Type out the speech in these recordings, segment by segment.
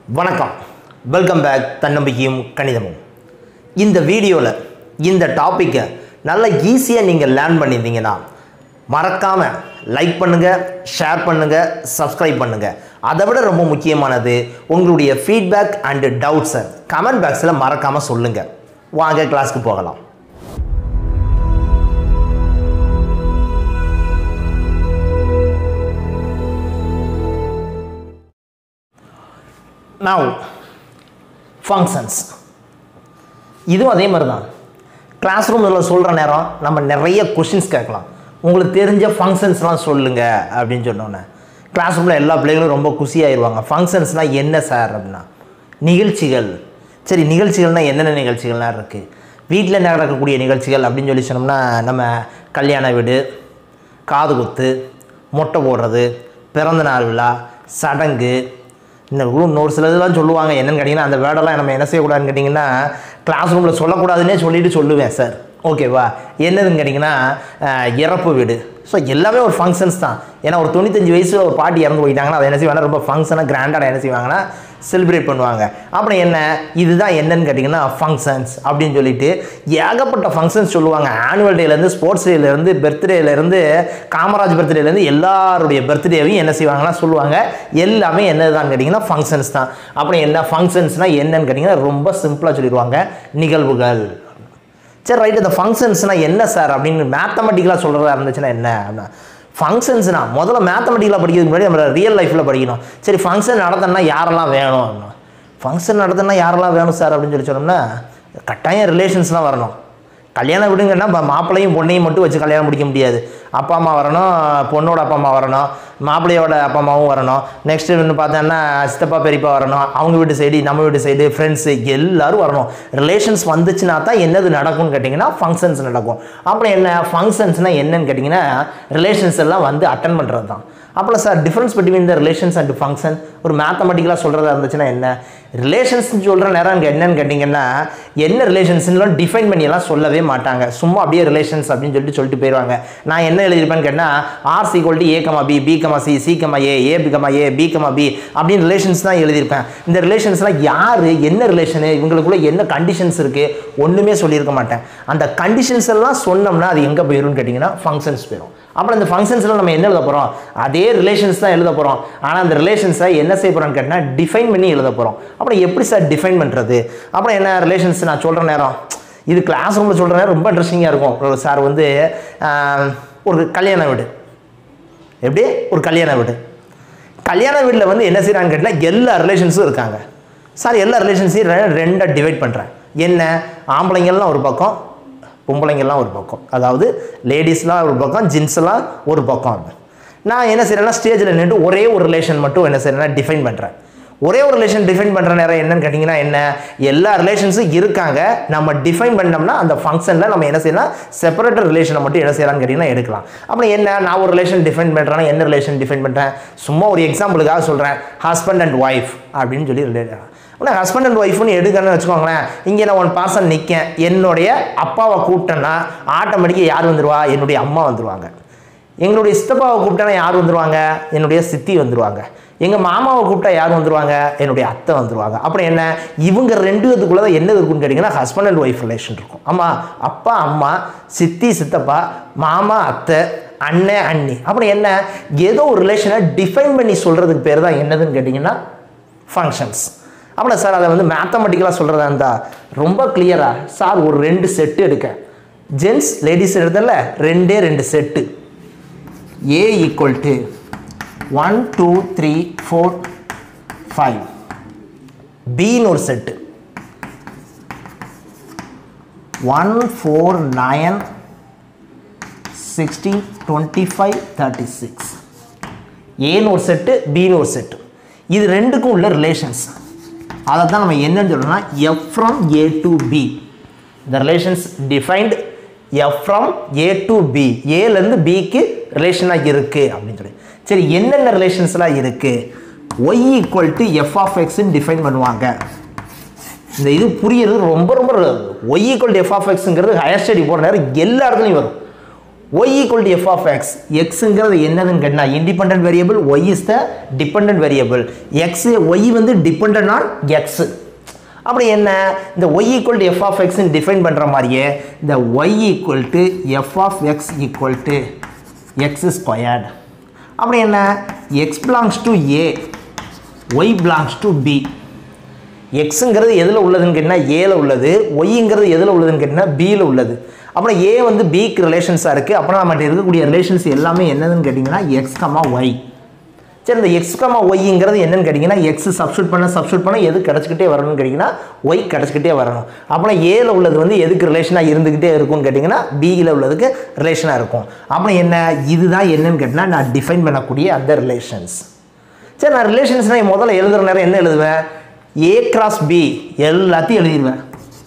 வணக்கம் welcome back தன்னம்பிக்கையும் கணிதமும் இந்த வீடியோவில் இந்த டாப்பிக்கை நல்லா ஈஸியாக நீங்கள் லேர்ன் பண்ணியிருந்தீங்கன்னா மறக்காமல் லைக் பண்ணுங்கள் ஷேர் பண்ணுங்கள் சப்ஸ்கிரைப் பண்ணுங்கள் அதை விட ரொம்ப முக்கியமானது உங்களுடைய ஃபீட்பேக் அண்டு டவுட்ஸை கமெண்ட் பாக்ஸில் மறக்காமல் சொல்லுங்கள் வாங்க கிளாஸ்க்கு போகலாம் now functions இதுவும் அதே மாதிரி தான் கிளாஸ் ரூமில் சொல்கிற நேரம் நம்ம நிறைய கொஷின்ஸ் கேட்கலாம் உங்களுக்கு தெரிஞ்ச ஃபங்க்ஷன்ஸ்லாம் சொல்லுங்கள் அப்படின்னு சொன்னோன்னே கிளாஸ் ரூமில் எல்லா பிள்ளைகளும் ரொம்ப குஷியாயிருவாங்க ஃபங்க்ஷன்ஸ்னால் என்ன சார் அப்படின்னா நிகழ்ச்சிகள் சரி நிகழ்ச்சிகள்னால் என்னென்ன நிகழ்ச்சிகள்லாம் இருக்குது வீட்டில் நடக்கக்கூடிய நிகழ்ச்சிகள் அப்படின்னு சொல்லி சொன்னோம்னா நம்ம கல்யாண வீடு காது குத்து மொட்டை போடுறது பிறந்த நாள் விழா சடங்கு இன்னும் கூட இன்னொரு சில இதெல்லாம் சொல்லுவாங்க என்னன்னு கேட்டிங்கன்னா அந்த வேர்டெல்லாம் நம்ம என்ன செய்யக்கூடாதுன்னு கேட்டிங்கன்னா கிளாஸ் ரூமில் சொல்லக்கூடாதுன்னே சொல்லிட்டு சொல்லுவேன் சார் ஓகேவா என்னதுன்னு கேட்டிங்கன்னா அஹ், இறப்பு வீடு ஸோ எல்லாமே ஒரு ஃபங்க்ஷன்ஸ் தான் ஏன்னா ஒரு தொண்ணூத்தஞ்சு வயசில் ஒரு பாட்டி இறந்து போயிட்டாங்கன்னா அதை என்ன செய்வாங்கன்னா ரொம்ப ஃபங்க்ஷனாக கிராண்டாக என்ன செய்வாங்கன்னா செலிப்ரேட் பண்ணுவாங்க அப்புறம் என்ன இதுதான் என்னன்னு கேட்டிங்கன்னா ஃபங்க்ஷன்ஸ் அப்படின்னு சொல்லிட்டு ஏகப்பட்ட ஃபங்க்ஷன்ஸ் சொல்லுவாங்க ஆனுவல் டேலேருந்து ஸ்போர்ட்ஸ் டேலேருந்து பர்த்டேலேருந்து காமராஜ் பர்த்டேலேருந்து எல்லாருடைய பர்த்டேவையும் என்ன செய்வாங்கன்னா சொல்லுவாங்க எல்லாமே என்னதான் கேட்டிங்கன்னா ஃபங்க்ஷன்ஸ் தான் அப்புறம் என்ன ஃபங்க்ஷன்ஸ்னால் என்னன்னு கேட்டிங்கன்னா ரொம்ப சிம்பிளாக சொல்லிடுவாங்க நிகழ்வுகள் சரி ரைட் இந்த ஃபங்க்ஷன்ஸ்னால் என்ன சார் அப்படின்னு மேத்தமெட்டிக்கலாக சொல்கிறதா இருந்துச்சுன்னா என்ன அப்படின்னா ஃபங்க்ஷன்ஸ்னா முதல்ல மேத்தமெட்டிக்கலாக படிக்கிறதுக்கு முன்னாடி நம்ம ரியல் லைஃப்பில் படிக்கணும் சரி ஃபங்க்ஷன் நடத்தணும்னா யாரெல்லாம் வேணும் அப்படின்னா ஃபங்க்ஷன் நடத்தணும்னா யாரெல்லாம் வேணும் சார் அப்படின்னு சொல்லி சொன்னோம்னா கட்டாயம் ரிலேஷன்ஸ்லாம் வரணும் கல்யாணம் விடுங்கன்னா இப்போ மாப்பிள்ளையும் பொண்ணையும் மட்டும் வச்சு கல்யாணம் முடிக்க முடியாது அப்பா அம்மா வரணும் பொண்ணோட அப்பா அம்மா வரணும் மாப்பிள்ளையோட அப்பா அம்மாவும் வரணும் நெக்ஸ்ட் வந்து பார்த்தோன்னா சித்தப்பா பெரியப்பா வரணும் அவங்க வீட்டு சைடு நம்ம வீட்டு சைடு ஃப்ரெண்ட்ஸு எல்லாரும் வரணும் ரிலேஷன்ஸ் வந்துச்சுன்னா தான் என்னது நடக்கும்னு கேட்டிங்கன்னா ஃபங்க்ஷன்ஸ் நடக்கும் அப்புறம் என்ன ஃபங்க்ஷன்ஸ்னால் என்னன்னு கேட்டிங்கன்னா ரிலேஷன்ஸ் எல்லாம் வந்து அட்டன் பண்ணுறது தான் அப்புறம் sir difference between the relations and function ஒரு மேத்தமெட்டிக்கலாக சொல்கிறதா இருந்துச்சுன்னா என்ன ரிலேஷன்ஸ் சொல்கிற நேரம் அங்கே என்னன்னு கேட்டிங்கன்னா என்ன ரிலேஷன்ஸ்லாம் டிஃபைன் பண்ணியெல்லாம் சொல்லவே மாட்டாங்க சும்மா அப்படியே ரிலேஷன்ஸ் அப்படின்னு சொல்லிட்டு சொல்லிட்டு போயிடுவாங்க நான் என்ன எழுதியிருப்பேன்னு கேட்டால் R is equal to A comma B B comma C C comma A A B comma A B comma B அப்படின்னு ரிலேஷன்ஸ் தான் எழுதியிருப்பேன் இந்த ரிலேஷன்ஸ்லாம் யார் என்ன ரிலேஷனு இவங்களுக்குள்ள என்ன கண்டிஷன்ஸ் இருக்குது ஒன்றுமே சொல்லியிருக்க மாட்டேன் அந்த கண்டிஷன்ஸ் எல்லாம் சொன்னோம்னா அது எங்கே போயிரும்னு கேட்டிங்கன்னா ஃபங்க்ஷன்ஸ் போயிடும் அப்புறம் இந்த ஃபங்க்ஷன்ஸில் நம்ம என்ன எழுத போகிறோம் அதே ரிலேஷன்ஸ் தான் எழுத போகிறோம் ஆனால் அந்த ரிலேஷன்ஸை என்ன செய்ய போகிறோம்னு கேட்டால் டிஃபைன் பண்ணி எழுத போகிறோம் அப்புறம் எப்படி சார் டிஃபைன் பண்ணுறது அப்புறம் என்ன ரிலேஷன்ஸ் நான் சொல்கிற நேரம் இது கிளாஸ் ரூமில் சொல்கிற நேரம் ரொம்ப இன்ட்ரெஸ்டிங்காக இருக்கும் ஒரு சார் வந்து ஆஹ், ஒரு கல்யாண வீடு எப்படி ஒரு கல்யாண வீடு கல்யாண வீட்டில் வந்து என்ன செய்கிறான்னு கேட்டால் எல்லா ரிலேஷன்ஸும் இருக்காங்க சார் எல்லா ரிலேஷன்ஸையும் ரெ- ரெண்டாக டிவைட் பண்ணுறேன் என்ன ஆம்பளைங்கள்லாம் ஒரு பக்கம் பொம்பளைங்கள்லாம் ஒரு பக்கம் அதாவது லேடிஸ்லாம் ஒரு பக்கம் ஜென்ஸ்லாம் ஒரு பக்கம் நான் என்ன செய்கிறேன்னா ஸ்டேஜில் நின்று ஒரே ஒரு ரிலேஷன் மட்டும் என்ன செய்கிறேன்னா டிஃபைன் பண்ணுறேன் ஒரே ஒரு ரிலேஷன் டிஃபைன் பண்ணுற நேரம் என்னன்னு கேட்டிங்கன்னா என்ன எல்லா ரிலேஷன்ஸும் இருக்காங்க நம்ம டிஃபைன் பண்ணோம்னா அந்த ஃபங்க்ஷனில் நம்ம என்ன செய்யலாம் செப்பரேட் ரிலேஷனை மட்டும் என்ன செய்யலாம்னு கேட்டிங்கன்னா எடுக்கலாம் அப்புறம் என்ன நான் ஒரு ரிலேஷன் டிஃபைன் பண்ணுறேன்னா என்ன ரிலேஷன் டிஃபைன் பண்ணுறேன் சும்மா ஒரு எக்ஸாம்பிளுக்காக சொல்கிறேன் ஹஸ்பண்ட் அண்ட் ஒய்ஃப் அப்படின்னு சொல்லி relate ஆகும். ஆனால் ஹஸ்பண்ட் அண்ட் ஒய்ஃப்னு எடுக்கணும்னு வச்சுக்கோங்களேன் இங்கே நான் ஒன் பர்சன் நிற்கேன் என்னுடைய அப்பாவை கூப்பிட்டேன்னா ஆட்டோமேட்டிக்காக யார் வந்துடுவா என்னுடைய அம்மா வந்துடுவாங்க எங்களுடைய சித்தப்பாவை கூப்பிட்டேன்னா யார் வந்துடுவாங்க என்னுடைய சித்தி வந்துடுவாங்க எங்கள் மாமாவை கூப்பிட்டா யார் வந்துடுவாங்க என்னுடைய அத்தை வந்துடுவாங்க அப்புறம் என்ன இவங்க ரெண்டு பேத்துக்குள்ளே தான் என்ன இருக்குன்னு கேட்டிங்கன்னா ஹஸ்பண்ட் அண்ட் ஒய்ஃப் ரிலேஷன் இருக்கும் ஆமாம் அப்பா அம்மா சித்தி சித்தப்பா மாமா அத்தை அண்ணன் அண்ணி அப்புறம் என்ன ஏதோ ஒரு ரிலேஷனை டிஃபைன் பண்ணி சொல்கிறதுக்கு பேர் தான் என்னதுன்னு கேட்டிங்கன்னா ஃபங்க்ஷன்ஸ் அப்புறம் சார் அதை வந்து மேத்தமெட்டிக்கலாக சொல்கிறதா இருந்தால் ரொம்ப கிளியராக சார் ஒரு ரெண்டு செட்டு எடுக்க ஜென்ஸ் லேடிஸ் எடுத்தல ரெண்டே ரெண்டு set A equal to one two three four five பின்னு ஒரு set one four nine sixteen twenty five thirty six ஏன்னு ஒரு செட்டு பின்னு ஒரு செட்டு இது ரெண்டுக்கும் உள்ள ரிலேஷன்ஸ் அதை தான் நம்ம என்னன்னு சொல்கிறோம்னா F from A to B the relations defined F from A to B ஏலேருந்து பிக்கு ரிலேஷனாக இருக்குது அப்படின்னு சொல்லி சரி என்னென்ன ரிலேஷன்ஸ்லாம் இருக்குது Y equal to F of எக்ஸ்ன்னு டிஃபைன் பண்ணுவாங்க இந்த இது புரியுறது ரொம்ப ரொம்ப Y equal to F of எக்ஸுங்கிறது ஹையர் ஸ்டடி போகிற நேரம் எல்லா இடத்துலையும் வரும் Y equal to F of X எக்ஸுங்கிறது என்னதுன்னு கேட்டா independent variable Y is the dependent variable X Y வந்து டிபெண்ட் ஆன் எக்ஸ் அப்படி என்ன இந்த Y equal to F of எக்ஸ்ன்னு டிஃபைன் பண்ணுற மாதிரியே இந்த Y equal to F of X equal to X squared அப்படி என்ன X belongs to A Y belongs to B எக்ஸுங்கிறது எதில் உள்ளதுன்னு கேட்டிங்கன்னா ஏல உள்ளது ஒய்ங்கிறது எதில் உள்ளதுன்னு கேட்டிங்கன்னா பியில் உள்ளது அப்புறம் ஏ வந்து பிக்கு ரிலேஷன்ஸாக இருக்குது அப்புறம் நம்மகிட்ட இருக்கக்கூடிய ரிலேஷன்ஸ் எல்லாமே என்னதுன்னு கேட்டிங்கன்னா எக்ஸ் கமா ஒய் சரி இந்த எக்ஸ் கமா ஒய்ங்கிறது என்னன்னு கேட்டிங்கன்னா எக்ஸ் சப்ஸ்டியூட் பண்ண சப்ஸ்டியூட் பண்ண எது கிடச்சிக்கிட்டே வரணும்னு கேட்டிங்கன்னா ஒய் கிடச்சிக்கிட்டே வரணும் அப்புறம் ஏல உள்ளது வந்து எதுக்கு ரிலேஷனாக இருந்துக்கிட்டே இருக்கும்னு கேட்டிங்கன்னா பியில் உள்ளதுக்கு ரிலேஷனாக இருக்கும் அப்புறம் என்ன இதுதான் என்னன்னு கேட்டிங்கன்னா நான் டிஃபைன் பண்ணக்கூடிய அந்த ரிலேஷன்ஸ் சரி நான் ரிலேஷன்ஸ்னால் முதல்ல எழுதுகிற நேரம் என்ன எழுதுவேன் ஏ கிராஸ் பி எல்லாத்தையும் எழுதிடுவேன்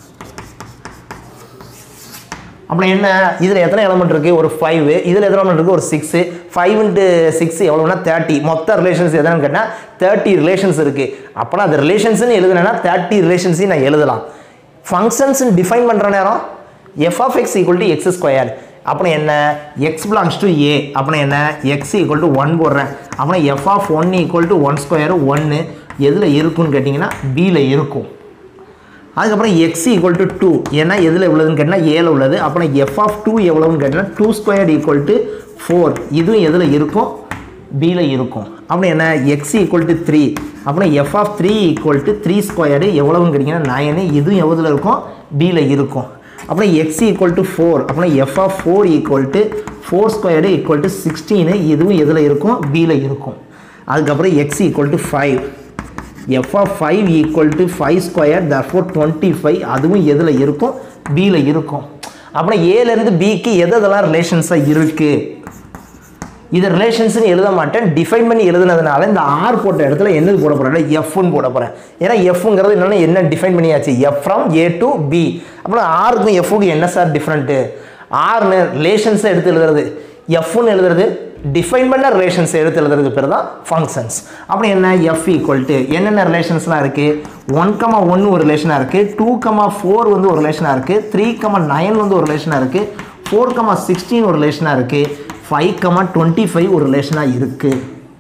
அப்புறம் என்ன இதில் எத்தனை எலமெண்ட் இருக்குது ஒரு ஃபைவ் இதில் எத்தனை எலமெண்ட் இருக்குது ஒரு சிக்ஸு ஃபைவ் இன்ட்டு சிக்ஸ் எவ்வளோனா தேர்ட்டி மொத்த ரிலேஷன்ஸ் எதுன்னு கேட்டால் தேர்ட்டி ரிலேஷன்ஸ் இருக்குது அப்போனா அது ரிலேஷன்ஸ்னு எழுதுனேன்னா தேர்ட்டி ரிலேஷன்ஸையும் நான் எழுதலாம் ஃபங்க்ஷன்ஸ் டிஃபைன் பண்ணுற நேரம் F of X equal to X square அப்புறம் என்ன எக்ஸ் பிலாங்ஸ் டு ஏ அப்புறம் என்ன எக்ஸ் ஈக்குவல் டு ஒன் போடுறேன் அப்புறம் F of one equal to one square ஒன்று எதில் இருக்குன்னு கேட்டிங்கன்னா பியில் இருக்கும் அதுக்கப்புறம் எக்ஸ் ஈக்குவல் டு டூ ஏன்னா எதில் உள்ளதுன்னு கேட்டால் ஏல உள்ளது அப்புறம் எஃப் ஆஃப் டூ எவ்வளோன்னு கேட்டால் two square equal to four இதுவும் எதில் இருக்கும் பியில் இருக்கும் அப்புறம் என்ன எக்ஸ் ஈக்குவல் டு த்ரீ அப்புறம் F of three equal to three squared எவ்வளோன்னு கேட்டிங்கன்னா நயனு இதுவும் எவ்வளோவில் இருக்கும் பியில் இருக்கும் அப்புறம் எக்ஸ் ஈக்குவல் டு ஃபோர் அப்புறம் F of four equal to four squared equal to sixteen இதுவும் எதில் இருக்கும் பியில் இருக்கும் அதுக்கப்புறம் X equal to five F of five equal to five square therefore twenty five அதுவும் எதில் இருக்கும் பியில் இருக்கும் அப்புறம் ஏலேருந்து பிக்கு எது எதெல்லாம் ரிலேஷன்ஸாக இருக்குது இது ரிலேஷன்ஸ்னு எழுத மாட்டேன் டிஃபைன் பண்ணி எழுதுனதுனால இந்த ஆர் போட்ட இடத்துல என்னது போட போகிறேன் எஃப்னு போட போகிறேன் ஏன்னா எஃப்ங்கிறது என்னென்னா என்ன டிஃபைன் பண்ணியாச்சு F from A to B அப்புறம் ஆருக்கும் எஃப்க்கு என்ன சார் டிஃப்ரெண்ட்டு ஆர்னு ரிலேஷன்ஸை எடுத்து எழுதுறது எஃப்னு எழுதுறது டிஃபைன் பண்ண ரிலேஷன்ஸ் எடுத்து எழுதுறதுக்கு பேர் தான் ஃபங்க்ஷன்ஸ் அப்படி என்ன எஃப் ஈக்குவல் டு என்னென்ன ரிலேஷன்ஸ்லாம் இருக்குது ஒன் கமா ஒன்று ஒரு ரிலேஷனாக இருக்குது டூ கமா ஃபோர் வந்து ஒரு ரிலேஷனாக இருக்குது த்ரீ கமா நைன் வந்து ஒரு ரிலேஷனாக இருக்குது ஃபோர் கமா சிக்ஸ்டீன் ஒரு ரிலேஷனாக இருக்குது ஃபைவ் கமா டுவெண்ட்டி ஃபைவ் ஒரு ரிலேஷனாக இருக்குது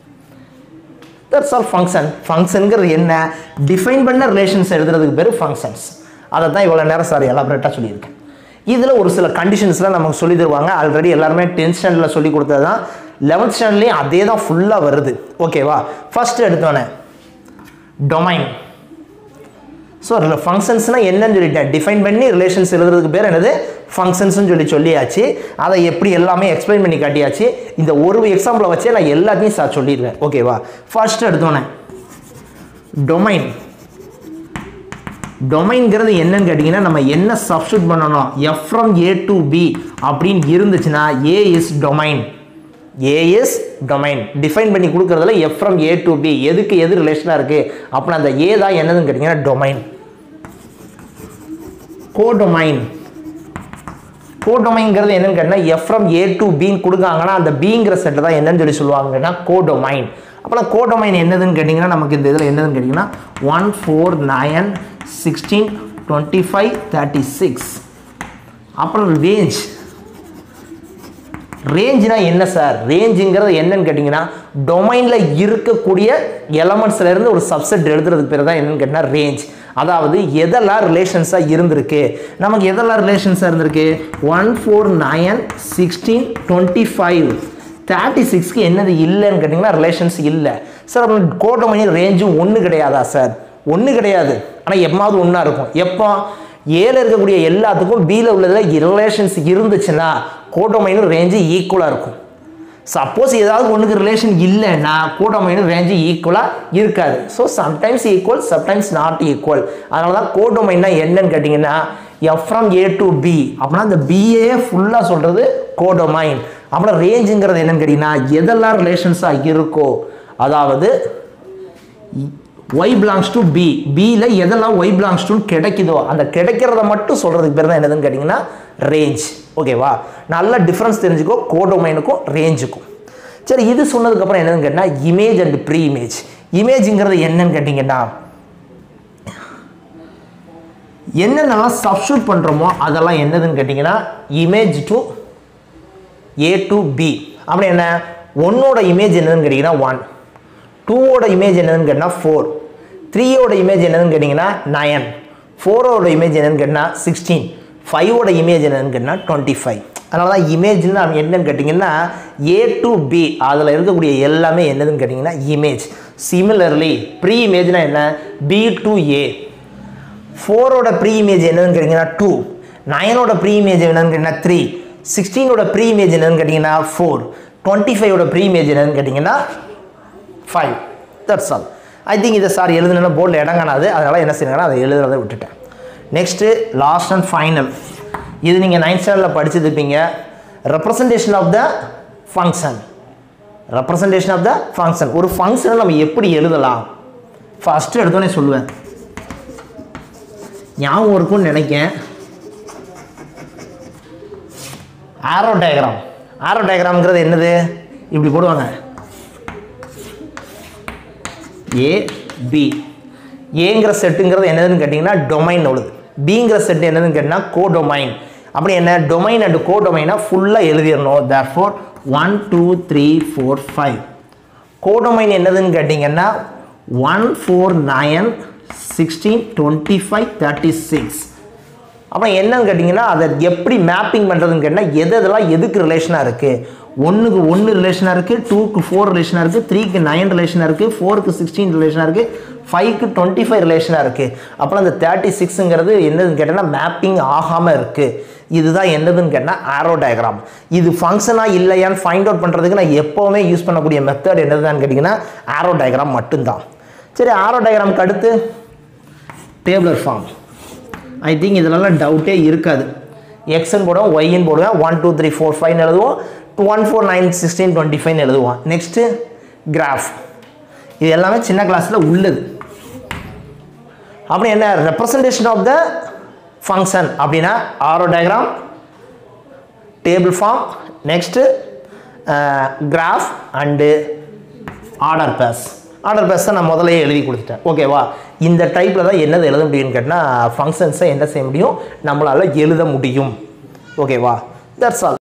தட்ஸ் ஆல் ஃபங்க்ஷன் ஃபங்க்ஷனுங்கிறது என்ன டிஃபைன் பண்ண ரிலேஷன்ஸ் எழுதுறதுக்கு பேர் ஃபங்க்ஷன்ஸ் அதை தான் இவ்வளோ நேரம் சார் எலாபரேட்டாக சொல்லியிருக்கேன் இதில் ஒரு சில கண்டிஷன்ஸ்லாம் நமக்கு சொல்லி தருவாங்க ஆல்ரெடி எல்லாருமே டென்த் ஸ்டாண்டர்டில் சொல்லி கொடுத்தது தான் லெவன்த் ஸ்டாண்டர்ட்லேயும் அதே தான் ஃபுல்லாக வருது ஓகேவா ஃபஸ்ட்டு எடுத்தோன்னே டொமைன் ஸோ ஃபங்க்ஷன்ஸ்னால் என்னன்னு சொல்லிட்டேன் டிஃபைன் பண்ணி ரிலேஷன்ஸ் எழுதுறதுக்கு பேர் என்னது ஃபங்க்ஷன்ஸ்னு சொல்லி சொல்லியாச்சு அதை எப்படி எல்லாமே எக்ஸ்பிளைன் பண்ணி காட்டியாச்சு இந்த ஒரு எக்ஸாம்பிளை வச்சே நான் எல்லாத்தையும் சார் சொல்லிடுவேன் ஓகேவா ஃபர்ஸ்ட் எடுத்தோன்னே டொமைன் டொமைன்கிறது என்னன்னு கேட்டிங்கன்னா நம்ம என்ன சப்ஸ்டியூட் பண்ணணும் F from A to B அப்படின்னு இருந்துச்சுன்னா A is domain A is domain define பண்ணி கொடுக்குறதுல F from A to B எதுக்கு எது ரிலேஷனாக இருக்குது அப்படின்னா அந்த ஏ தான் என்னதுன்னு கேட்டிங்கன்னா டொமைன் கோடொமைன் கோடொமைன்ங்கிறது என்னன்னு கேட்டால் எஃப் ஃப்ரம் ஏ டு பின்னு கொடுக்காங்கன்னா அந்த பிங்கிற செட்டை தான் என்னன்னு சொல்லி சொல்லுவாங்கன்னா கோடொமைன் அப்புறம் கோடொமைன் என்னதுன்னு கேட்டிங்கன்னா நமக்கு இந்த இதில் என்னதுன்னு கேட்டிங்கன்னா one four nine sixteen twenty five thirty six அப்புறம் ரேஞ்ச் ரேஞ்சுனா என்ன சார் ரேஞ்சுங்கிறது என்னன்னு கேட்டிங்கன்னா டொமைனில் இருக்கக்கூடிய எலமெண்ட்ஸ்ல இருந்து ஒரு சப்செட் எழுதுறதுக்கு பேர் தான் என்னன்னு கேட்டிங்கன்னா ரேஞ்ச் அதாவது எதெல்லாம் ரிலேஷன்ஸாக இருந்திருக்கு நமக்கு எதெல்லாம் ரிலேஷன்ஸாக இருந்திருக்கு one four nine sixteen twenty five thirty சிக்ஸ்க்கு என்னது இல்லைன்னு கேட்டிங்கன்னா ரிலேஷன்ஸ் இல்லை சார் அப்போ கோட்டமணி ரேஞ்சும் ஒன்று கிடையாதா சார் ஒன்று கிடையாது ஆனால் எப்பாவது ஒன்றா இருக்கும் எப்போ ஏல இருக்கக்கூடிய எல்லாத்துக்கும் பியில் உள்ளதில் ரிலேஷன்ஸ் இருந்துச்சுன்னா கோட்டோமைனும் ரேஞ்சு ஈக்குவலாக இருக்கும் சப்போஸ் ஏதாவது ஒன்றுக்கு ரிலேஷன் இல்லைன்னா கோடொமைனும் ரேஞ்சு ஈக்குவலாக இருக்காது so sometimes equal sometimes not equal அதனால தான் கோடொமைன்னா என்னன்னு கேட்டிங்கன்னா F from A to B அப்படின்னா அந்த பிஏ ஃபுல்லாக சொல்கிறது கோடொமைன் அப்புறம் ரேஞ்சுங்கிறது என்னன்னு கேட்டிங்கன்னா எதெல்லாம் ரிலேஷன்ஸாக இருக்கோ அதாவது ஒய் பிலாங்ஸ் டு பி பியில் எதெல்லாம் ஒய் பிலாங்ஸ் டு கிடைக்குதோ அந்த கிடைக்கிறத மட்டும் சொல்கிறதுக்கு பேர் தான் என்னதுன்னு கேட்டிங்கன்னா ரேஞ்ச் ஓகேவா நல்ல டிஃப்ரென்ஸ் தெரிஞ்சுக்கோ கோடொமைனுக்கும் ரேஞ்சுக்கும் சரி இது சொன்னதுக்கப்புறம் என்னதுன்னு கேட்டால் இமேஜ் அண்ட் ப்ரீ இமேஜ் இமேஜுங்கிறது என்னன்னு கேட்டிங்கன்னா என்னென்னலாம் சப்ஸ்டியூட் பண்ணுறோமோ அதெல்லாம் என்னதுன்னு கேட்டிங்கன்னா image to A to B அப்படி என்ன ஒன்னோட இமேஜ் என்னதுன்னு கேட்டிங்கன்னா ஒன் டூவோட இமேஜ் என்னதுன்னு கேட்டிங்கன்னா ஃபோர் த்ரீயோட இமேஜ் என்னதுன்னு கேட்டிங்கன்னா நயன் ஃபோரோட இமேஜ் என்னன்னு கேட்டிங்கன்னா சிக்ஸ்டீன் ஃபைவோட இமேஜ் என்னன்னு கேட்டிங்கன்னா டுவெண்ட்டி ஃபைவ் அதனால தான் இமேஜ்னு நான் என்னன்னு கேட்டிங்கன்னா ஏ டு பி அதில் இருக்கக்கூடிய எல்லாமே என்னதுன்னு கேட்டிங்கன்னா இமேஜ் சிமிலர்லி ப்ரீ இமேஜ்னா என்ன பி டு ஏ ஃபோரோட ப்ரீ இமேஜ் என்னதுன்னு கேட்டிங்கன்னா டூ நயனோட ப்ரீ இமேஜ் என்னன்னு கேட்டிங்கன்னா த்ரீ சிக்ஸ்டீனோட ப்ரீ இமேஜ் என்னன்னு கேட்டிங்கன்னா ஃபோர் டுவெண்ட்டி ஃபைவோட ப்ரீ இமேஜ் என்னன்னு கேட்டிங்கன்னா five that's all I think இதை சார் எழுதுனா போர்டில் இடம் காணாது அதனால் என்ன செய்யணுங்கன்னா அதை எழுதுறதை விட்டுட்டேன் நெக்ஸ்ட்டு லாஸ்ட் அண்ட் ஃபைனல் இது நீங்கள் நைன்த் ஸ்டாண்டர்டில் படிச்சிருப்பீங்க representation of the function representation of the function ஒரு ஃபங்க்ஷனை நம்ம எப்படி எழுதலாம் ஃபஸ்ட்டு எடுத்தோடனே சொல்லுவேன் ஞாபகம் இருக்கும்னு நினைக்கேன் ஆரோ டயக்ராம் ஆரோ டயக்ராம்ங்கிறது என்னது இப்படி போடுவாங்க ஏ பி ஏங்கிற செட்டுங்கிறது என்னதுன்னு கேட்டிங்கன்னா டொமைன் உள்ளது பிங்கிற செட் என்னதுன்னு கேட்டிங்கன்னா கோ டொமைன் அப்படி என்ன டொமைன் அண்ட் கோ டொமைனை ஃபுல்லாக எழுதிடணும் therefore one two three four five codomain என்னதுன்னு கேட்டிங்கன்னா one four nine sixteen twenty five thirty six அப்புறம் என்னன்னு கேட்டிங்கன்னா அதை எப்படி மேப்பிங் பண்ணுறதுன்னு கேட்டால் எது எதெல்லாம் எதுக்கு ரிலேஷனாக இருக்குது ஒன்றுக்கு ஒன்று ரிலேஷனாக இருக்குது டூக்கு ஃபோர் ரிலேஷனாக இருக்குது த்ரீக்கு நைன் ரிலேஷனாக இருக்குது ஃபோருக்கு சிக்ஸ்டீன் ரிலேஷனாக இருக்குது ஃபைவ்க்கு டுவெண்ட்டி ஃபைவ் ரிலேஷனாக இருக்குது அப்புறம் அந்த தேர்ட்டி சிக்ஸுங்கிறது என்னதுன்னு கேட்டோன்னா மேப்பிங் ஆகாமல் இருக்குது இதுதான் என்னதுன்னு கேட்டால் ஆரோ டயக்ராம் இது ஃபங்க்ஷனாக இல்லையான்னு ஃபைண்ட் அவுட் பண்ணுறதுக்கு நான் எப்போவுமே யூஸ் பண்ணக்கூடிய மெத்தட் என்னதுன்னு கேட்டிங்கன்னா ஆரோ டயக்ராம் மட்டும்தான் சரி ஆரோ டயக்ராம்க்கு அடுத்து டேபிளர் ஃபார்ம் ஐ திங்க் இதெல்லாம் டவுட்டே இருக்காது எக்ஸ்ன்னு போடுவோம் ஒய்ன்னு போடுவேன் ஒன் டூ த்ரீ ஃபோர் ஃபைவ்னு எழுதுவோம் one four nine sixteen twenty ஃபைவ்னு எழுதுவோம் நெக்ஸ்ட்டு கிராஃப் இது எல்லாமே சின்ன கிளாஸில் உள்ளது அப்படி என்ன ரெப்ரசன்டேஷன் ஆஃப் த ஃபங்க்ஷன் அப்படின்னா arrow diagram table form next graph and order pairs order pairs தான் நான் முதல்லயே எழுதி கொடுத்துட்டேன் ஓகேவா இந்த டைப்பில் தான் என்னது எழுத முடியும்னு கேட்டால் ஃபங்க்ஷன்ஸை என்ன செய்ய முடியும் நம்மளால் எழுத முடியும் ஓகேவா தட்ஸ் ஆல்